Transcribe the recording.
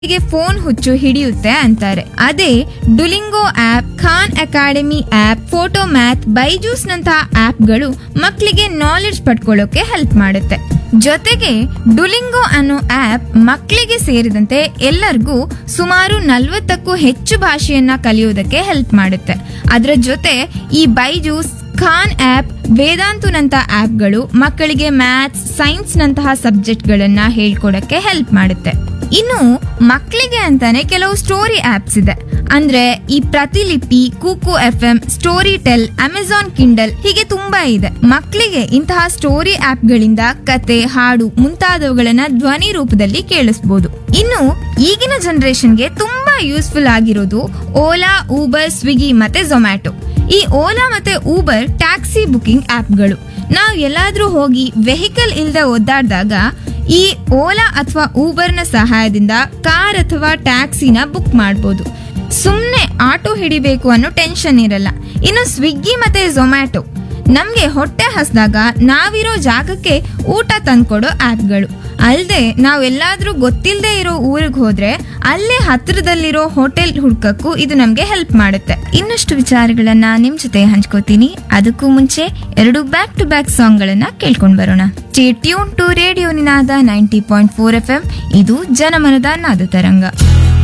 ಗೆ ಫೋನ್ ಹುಚ್ಚು ಹಿಡಿಯುತ್ತೆ ಅಂತಾರೆ ಅದೇ Duolingo app Khan Academy app Photomath Byju's ನಂತಹ ಆಪ್ಗಳು ಮಕ್ಕಳಿಗೆ ನಾಲೆಡ್ಜ್ ಪಡ್ಕೊಳ್ಳೋಕೆ ಹೆಲ್ಪ್ ಮಾಡುತ್ತೆ ಜೊತೆಗೆ ಡುಲಿಂಗೋ ಅನ್ನೋ ಆಪ್ ಮಕ್ಕಳಿಗೆ ಸೇರಿದಂತೆ ಎಲ್ಲರಿಗೂ ಸುಮಾರು ನಲವತ್ತಕ್ಕೂ ಹೆಚ್ಚು ಭಾಷೆಯನ್ನ ಕಲಿಯೋದಕ್ಕೆ ಹೆಲ್ಪ್ ಮಾಡುತ್ತೆ ಅದರ ಜೊತೆ ಈ ಬೈಜೂಸ್ ಖಾನ್ ಆಪ್ ವೇದಾಂತುನಂತ ಆಪ್ಗಳು ಮಕ್ಕಳಿಗೆ ಮ್ಯಾಥ್ಸ್ ಸೈನ್ಸ್ ನಂತಹ ಸಬ್ಜೆಕ್ಟ್ಗಳನ್ನ ಹೇಳ್ಕೊಡಕ್ಕೆ ಹೆಲ್ಪ್ ಮಾಡುತ್ತೆ ಇನ್ನು ಮಕ್ಕಳಿಗೆ ಅಂತಾನೆ ಕೆಲವು ಸ್ಟೋರಿ ಆಪ್ಸ್ ಇದೆ ಅಂದ್ರೆ ಈ Pratilipi Kuku F M Storytel Amazon Kindle ಹೀಗೆ ತುಂಬಾ ಇದೆ ಮಕ್ಕಳಿಗೆ ಇಂತಹ ಸ್ಟೋರಿ ಆಪ್ಗಳಿಂದ ಕತೆ ಹಾಡು ಮುಂತಾದವುಗಳನ್ನ ಧ್ವನಿ ರೂಪದಲ್ಲಿ ಕೇಳಿಸಬಹುದು ಇನ್ನು ಈಗಿನ ಜನರೇಷನ್ಗೆ ತುಂಬಾ ಯೂಸ್ಫುಲ್ ಆಗಿರೋದು ಓಲಾ ಊಬರ್ ಸ್ವಿಗ್ಗಿ ಮತ್ತೆ ಝೊಮ್ಯಾಟೊ ಈ ಓಲಾ ಮತ್ತೆ ಊಬರ್ ಟ್ಯಾಕ್ಸಿ ಬುಕಿಂಗ್ ಆಪ್ಗಳು ನಾವು ಎಲ್ಲಾದ್ರೂ ಹೋಗಿ ವೆಹಿಕಲ್ ಇಲ್ಲದೆ ಒದ್ದಾಡಿದಾಗ ಈ ಓಲಾ ಅಥವಾ ಊಬರ್ನ ಸಹಾಯದಿಂದ ಕಾರ್ ಅಥವಾ ಟ್ಯಾಕ್ಸಿನ ಬುಕ್ ಮಾಡ್ಬೋದು ಸುಮ್ಮನೆ ಆಟೋ ಹಿಡಿಬೇಕು ಅನ್ನೋ ಟೆನ್ಷನ್ ಇರಲ್ಲ ಇನ್ನು ಸ್ವಿಗ್ಗಿ ಮತ್ತೆ ಝೊಮ್ಯಾಟೊ ನಮ್ಗೆ ಹೊಟ್ಟೆ ಹಸ್ದಾಗ ನಾವಿರೋ ಜಾಗಕ್ಕೆ ಊಟ ತಂದ್ಕೊಡೋ ಆಪ್ಗಳು ಅಲ್ಲದೆ ನಾವೆಲ್ಲಾದ್ರೂ ಗೊತ್ತಿಲ್ಲದೆ ಇರೋ ಊರಿಗೆ ಹೋದ್ರೆ ಅಲ್ಲೇ ಹತ್ರದಲ್ಲಿರೋ ಹೋಟೆಲ್ ಹುಡ್ಕಕ್ಕೂ ಇದು ನಮ್ಗೆ ಹೆಲ್ಪ್ ಮಾಡುತ್ತೆ ಇನ್ನಷ್ಟು ವಿಚಾರಗಳನ್ನ ನಿಮ್ ಜೊತೆ ಹಂಚ್ಕೋತೀನಿ ಅದಕ್ಕೂ ಮುಂಚೆ ಎರಡು ಬ್ಯಾಕ್ ಟು ಬ್ಯಾಕ್ ಸಾಂಗ್ ಗಳನ್ನ ಕೇಳ್ಕೊಂಡ್ ಬರೋಣ tune to radio Ninaada ninety point four F M ಇದು ಜನಮನದ ನಾದ ತರಂಗ